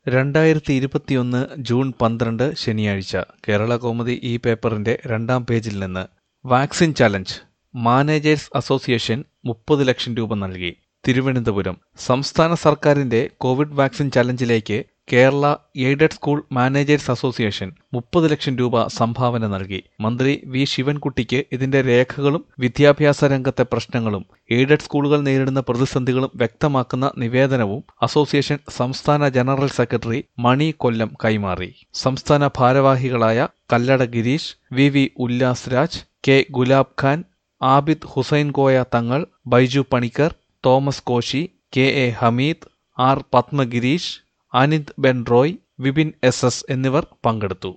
രണ്ടായിരത്തി ഇരുപത്തിയൊന്ന് ജൂൺ പന്ത്രണ്ട് ശനിയാഴ്ച കേരളകൗമുദി ഈ പേപ്പറിന്റെ രണ്ടാം പേജിൽ നിന്ന് വാക്സിൻ ചലഞ്ച് മാനേജേഴ്സ് അസോസിയേഷൻ മുപ്പത് ലക്ഷം രൂപ നൽകി തിരുവനന്തപുരം സംസ്ഥാന സർക്കാരിന്റെ കോവിഡ് വാക്സിൻ ചലഞ്ചിലേക്ക് Kerala aided school managers association മുപ്പത് ലക്ഷം രൂപ സംഭാവന നൽകി മന്ത്രി വി ശിവൻകുട്ടിക്ക് ഇതിന്റെ രേഖകളും വിദ്യാഭ്യാസ രംഗത്തെ പ്രശ്നങ്ങളും എയ്ഡഡ് സ്കൂളുകൾ നേരിടുന്ന പ്രതിസന്ധികളും വ്യക്തമാക്കുന്ന നിവേദനവും അസോസിയേഷൻ സംസ്ഥാന ജനറൽ സെക്രട്ടറി മണി കൊല്ലം കൈമാറി സംസ്ഥാന ഭാരവാഹികളായ Kallada Gireesh V V Ullas Raj K Gulab Khan Abid Hussain Koya Thangal Baiju Panicker Thomas Koshy K A Hameed R Padmagireesh Anith Ben Roy Vipin S S എന്നിവർ പങ്കെടുത്തു